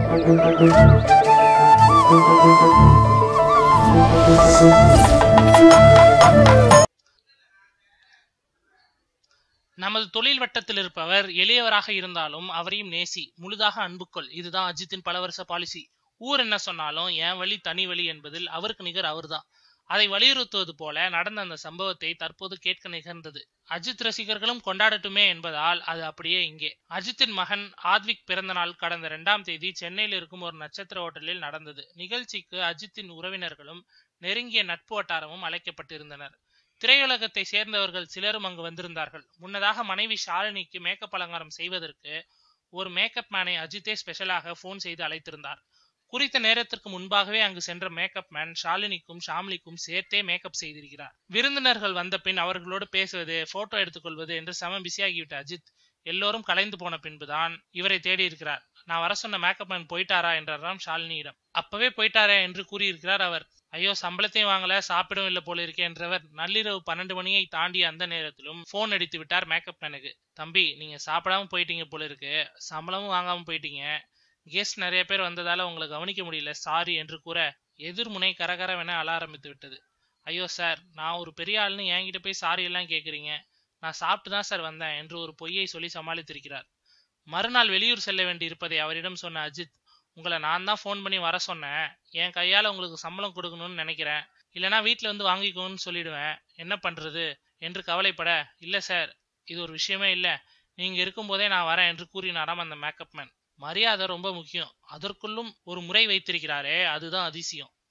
நமது தொழில் வட்டத்தில் இருப்பவர் எளியவராக இருந்தாலும் அவரையும் நேசி முழுதாக அன்புக்கொள் இதுதான் அஜித்தின் பல வருஷ பாலிசி ஊர் என்ன சொன்னாலும் என் வழி தனி வழி என்பதில் அவருக்கு நிகர் அவர்தான் அதை வலியுறுத்துவது போல நடந்த அந்த சம்பவத்தை தற்போது கேட்க நிகழ்ந்தது அஜித் ரசிகர்களும் கொண்டாடட்டுமே என்பதால் அது அப்படியே இங்கே அஜித்தின் மகன் ஆத்விக் பிறந்த நாள் கடந்த இரண்டாம் தேதி சென்னையில் இருக்கும் ஒரு நட்சத்திர ஹோட்டலில் நடந்தது நிகழ்ச்சிக்கு அஜித்தின் உறவினர்களும் நெருங்கிய நட்பு வட்டாரமும் அழைக்கப்பட்டிருந்தனர் திரையுலகத்தை சேர்ந்தவர்கள் சிலரும் அங்கு வந்திருந்தார்கள் முன்னதாக மனைவி ஷாலினிக்கு மேக்கப் அலங்காரம் செய்வதற்கு ஒரு மேக்கப் மேனை அஜித்தே ஸ்பெஷலாக போன் செய்து அழைத்திருந்தார் குறித்த நேரத்திற்கு முன்பாகவே அங்கு சென்ற மேக்கப் மேன் ஷாலினிக்கும் ஷாம்லிக்கும் சேர்த்தே மேக்கப் செய்திருக்கிறார் விருந்தினர்கள் வந்த பின் அவர்களோடு பேசுவது போட்டோ எடுத்துக்கொள்வது என்று சம பிஸியாகிவிட்ட அஜித் எல்லோரும் கலைந்து போன பின்புதான் இவரை தேடி இருக்கிறார் நான் வர சொன்ன மேக்கப் மேன் போயிட்டாரா என்றாராம் ஷாலினியிடம் அப்பவே போயிட்டாரா என்று கூறியிருக்கிறார் அவர் ஐயோ சம்பளத்தையும் வாங்கல சாப்பிடவும் இல்லை போல இருக்கே என்றவர் நள்ளிரவு பன்னெண்டு மணியை தாண்டிய அந்த நேரத்திலும் போன் அடித்து விட்டார் மேக்கப் மேனுக்கு தம்பி நீங்க சாப்பிடாம போயிட்டீங்க போல இருக்கு சம்பளமும் வாங்காம போயிட்டீங்க கெஸ்ட் நிறைய பேர் வந்ததால உங்களை கவனிக்க முடியல சாரி என்று கூற எதிர்முனை கரகரவென அழ ஆரம்பித்து விட்டது ஐயோ சார் நான் ஒரு பெரிய ஆள்னு என்கிட்ட போய் சாரி எல்லாம் கேக்குறீங்க நான் சாப்பிட்டு தான் சார் வந்தேன் என்று ஒரு பொய்யை சொல்லி சமாளித்திருக்கிறார் மறுநாள் வெளியூர் செல்ல வேண்டி இருப்பதை அவரிடம் சொன்ன அஜித் உங்களை நான் தான் ஃபோன் பண்ணி வர சொன்னேன் என் கையால் உங்களுக்கு சம்பளம் கொடுக்கணும்னு நினைக்கிறேன் இல்லைனா வீட்டில் வந்து வாங்கிக்கோன்னு சொல்லிடுவேன் என்ன பண்ணுறது என்று கவலைப்பட இல்லை சார் இது ஒரு விஷயமே இல்லை நீங்கள் இருக்கும்போதே நான் வரேன் என்று கூறினாராம் அந்த மேக்கப் மேன் மரியாதை ரொம்ப முக்கியம் அதற்குள்ளும் ஒரு முறை வைத்திருக்கிறாரே அதுதான் அதிசயம்